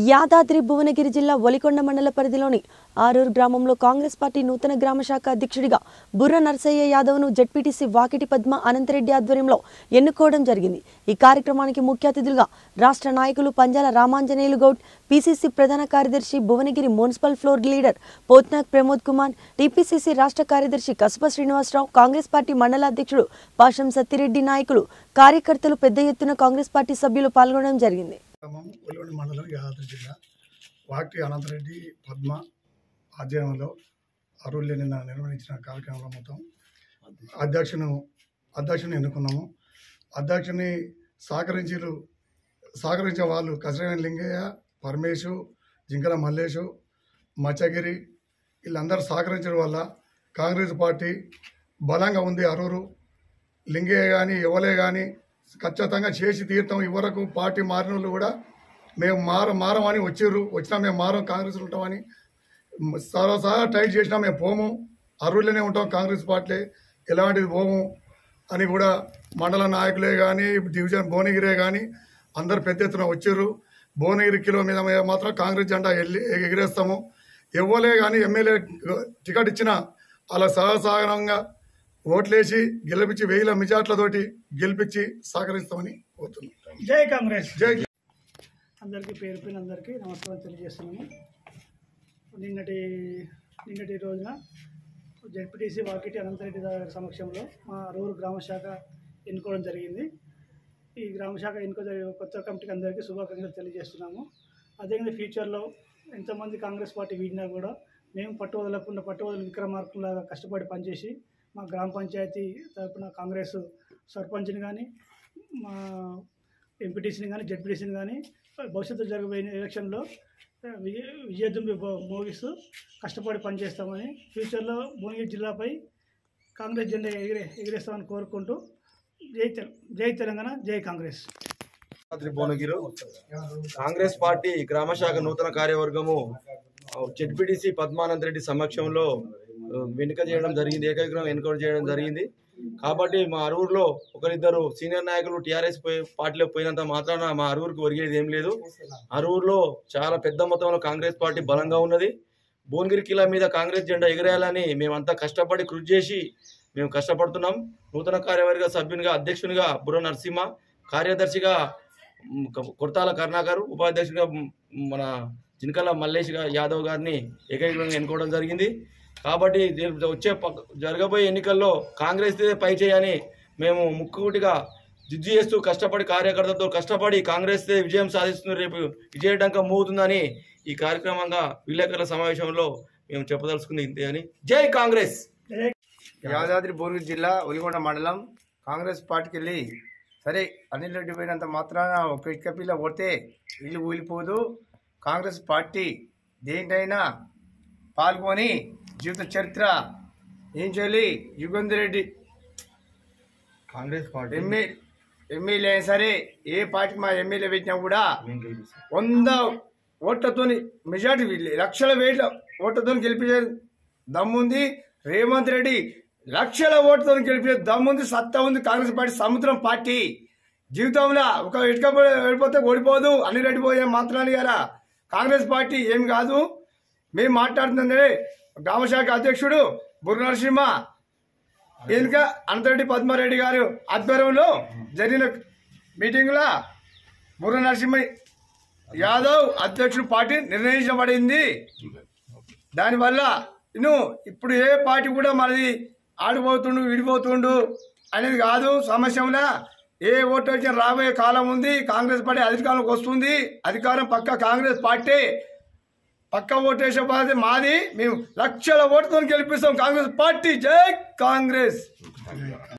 యాదాద్రి భువనగిరి జిల్లా ఒలికొండ మండల పరిధిలోని ఆరూరు గ్రామంలో కాంగ్రెస్ పార్టీ నూతన గ్రామ శాఖ అధ్యక్షుడిగా బుర్ర నర్సయ్య యాదవ్ను జడ్పీటీసీ వాకిటి పద్మ అనంతరెడ్డి ఆధ్వర్యంలో ఎన్నుకోవడం జరిగింది ఈ కార్యక్రమానికి ముఖ్య అతిథులుగా రాష్ట్ర నాయకులు పంజాల రామాంజనేయులు గౌడ్ పీసీసీ ప్రధాన కార్యదర్శి Bhuvanagiri municipal floor leader Pothnak Pramod Kumar TPCC రాష్ట్ర కార్యదర్శి కసుప శ్రీనివాసరావు కాంగ్రెస్ పార్టీ మండల అధ్యక్షుడు పాషం సత్తిరెడ్డి నాయకులు కార్యకర్తలు పెద్ద ఎత్తున కాంగ్రెస్ పార్టీ సభ్యులు పాల్గొనడం జరిగింది గ్రామం ఒలివండి మండలం యాదాద్రి జిల్లా వాక్టి అనంతరెడ్డి పద్మ ఆధ్వర్యంలో అరువులు నిన్న నిర్వహించిన కార్యక్రమంలో మొత్తం అధ్యక్షును అధ్యక్షుని ఎన్నుకున్నాము అధ్యక్షుని సహకరించారు సహకరించే వాళ్ళు కసిరేని లింగయ్య పరమేశు జింకల మల్లేషు మచ్చగిరి వీళ్ళందరూ సహకరించడం వల్ల కాంగ్రెస్ పార్టీ బలంగా ఉంది అరూరు లింగయ్య కానీ ఎవలే కానీ ఖచ్చితంగా చేసి తీర్థం ఇవరకు పార్టీ మారిన వాళ్ళు కూడా మేము మార మారమని వచ్చిర్రు వచ్చినా మేము మారం కాంగ్రెస్ ఉంటామని సరసా టైట్ చేసినా మేము పోము అర్రుల్లోనే ఉంటాం కాంగ్రెస్ పార్టీ ఎలాంటిది పోము అని కూడా మండల నాయకులే కానీ డివిజన్ భువనగిరే కానీ అందరు పెద్ద ఎత్తున వచ్చిర్రు భువనగిరి కిలో మీద మీద మాత్రం కాంగ్రెస్ జెండా ఎల్లి ఎగిరేస్తాము ఎవ్వలే కానీ ఎమ్మెల్యే టికెట్ ఇచ్చినా అలా సహసాగరంగా ఓట్లేసి గెలిపించి వేల మెజార్ట్లతోటి గెలిపించి సహకరిస్తామని కోరుతున్నాం జై కాంగ్రెస్ జై అందరికీ పేరు పైన అందరికీ నమస్కారం తెలియజేస్తున్నాము నిన్నటి నిన్నటి రోజున జడ్పీటీసీ వాకిటి అనంతరెడ్డి గారి సమక్షంలో మా రూరు గ్రామ శాఖ ఎన్నుకోవడం జరిగింది ఈ గ్రామ శాఖ ఎన్నుకో జరిగిన కొత్త కమిటీకి అందరికీ శుభాకాంక్షలు తెలియజేస్తున్నాము అదేవిధంగా ఫ్యూచర్లో ఎంతమంది కాంగ్రెస్ పార్టీ వీడినా కూడా మేము పట్టు వదలకుండా పట్టు వదల విక్రమార్కులాగా కష్టపడి పనిచేసి మా గ్రామ పంచాయతీ తరపున కాంగ్రెస్ సర్పంచ్ని కానీ మా ఎంపీటీసీని కానీ జడ్పీటీసీని కానీ భవిష్యత్తులో జరగబోయే ఎలక్షన్లో విజయ విజయదుంబి మో- మోగిస్తూ కష్టపడి పనిచేస్తామని ఫ్యూచర్లో భువనగిరి జిల్లాపై కాంగ్రెస్ జెండా ఎగిరే ఎగిరేస్తామని కోరుకుంటూ జై తెల జై తెలంగాణ జై Congress Yadadri Bhuvanagiri Congress party గ్రామ శాఖ నూతన కార్యవర్గము జెడ్పీటీసీ పద్మానంద్ రెడ్డి సమక్షంలో ఆ, ఎన్నిక చేయడం జరిగింది ఏకగ్రహం ఎన్నిక చేయడం జరిగింది కాబట్టి మా అరువురులో ఒకరిద్దరు సీనియర్ నాయకులు టీఆర్ఎస్ పోయి పార్టీలో పోయినంత మాత్రాన మా అరువురికి ఒరిగేది ఏం లేదు అరువురులో చాలా పెద్ద మొత్తంలో కాంగ్రెస్ పార్టీ బలంగా ఉన్నది భువనగిరి కిలా మీద కాంగ్రెస్ జెండా ఎగరేయాలని మేమంతా కష్టపడి కృషి చేసి మేము కష్టపడుతున్నాం నూతన కార్యవర్గ సభ్యునిగా అధ్యక్షునిగా బుర్ర నరసింహ కార్యదర్శిగా మ్, క- కొరతాల కరుణాకర్ ఉపాధ్యక్షుడిగా మ్, మన జినకల మల్లేష్ గా- యాదవ్ గారిని ఏకైకంగా ఎన్నుకోవడం జరిగింది కాబట్టి రేపు వచ్చే పక్క- జరగబోయే ఎన్నికల్లో కాంగ్రెస్ పై చేయని మేము ముక్కుటిగా జిజ్జు చేస్తూ కష్టపడి కార్యకర్తలతో కష్టపడి కాంగ్రెస్ విజయం సాధిస్తుంది రేపు విజయడంక మోగుతుందని ఈ కార్యక్రమంగా విలేకరుల సమావేశంలో మేము చెప్పదలుచుకుంది ఇంతే అని జై కాంగ్రెస్ యాదాద్రి భువనగిరి జిల్లా ఒలిగొండ మండలం కాంగ్రెస్ పార్టీకి వెళ్ళి సరే అనిల్ రెడ్డి పోయినంత మాత్రాన ఒక ఇటుక పిల్ల కొడితే ఇల్లు ఊలిపోదు కాంగ్రెస్ పార్టీ దేంటైనా పాల్గొని జీవిత చరిత్ర ఏం చేయాలి యుగంధర్ రెడ్డి కాంగ్రెస్ పార్టీ ఎమ్మె ఎమ్మెల్యే అయినా సరే ఏ పార్టీకి మా ఎమ్మెల్యే పెట్టినా కూడా వంద ఓట్లతోని మెజార్టీ లక్షల వేల ఓట్లతో గెలిపించే దమ్ముంది రేవంత్ రెడ్డి లక్షల ఓట్లతో గెలిపించే దమ్ముంది సత్తా ఉంది కాంగ్రెస్ పార్టీ సముద్రం పార్టీ జీవితంలో ఒక ఇటుక వెళ్ళిపోతే ఓడిపోదు అన్ని రెడ్డి పోయే మాత్రాలు గారా కాంగ్రెస్ పార్టీ ఏమి కాదు మేము మాట్లాడుతుంది గ్రామశాఖ అధ్యక్షుడు బుర్ర నరసింహ ఎన్నిక అనంతరెడ్డి పద్మారెడ్డి గారు ఆధ్వర్యంలో జరిగిన మీటింగ్లో బుర్ర నరసింహ యాదవ్ అధ్యక్షుడు పార్టీ నిర్ణయించబడింది దానివల్ల నువ్వు ఇప్పుడు ఏ పార్టీ కూడా మనది ఆడిపోతుండు విడిపోతుండు అనేది కాదు సమస్యలో ఏ ఓటు వచ్చిన రాబోయే కాలం ఉంది కాంగ్రెస్ పార్టీ అధికారంలోకి వస్తుంది అధికారం పక్క కాంగ్రెస్ పార్టీ పక్క ఓటు వేసే బాధ్యత మాది మేము లక్షల ఓటుతో గెలిపిస్తాం కాంగ్రెస్ పార్టీ జై కాంగ్రెస్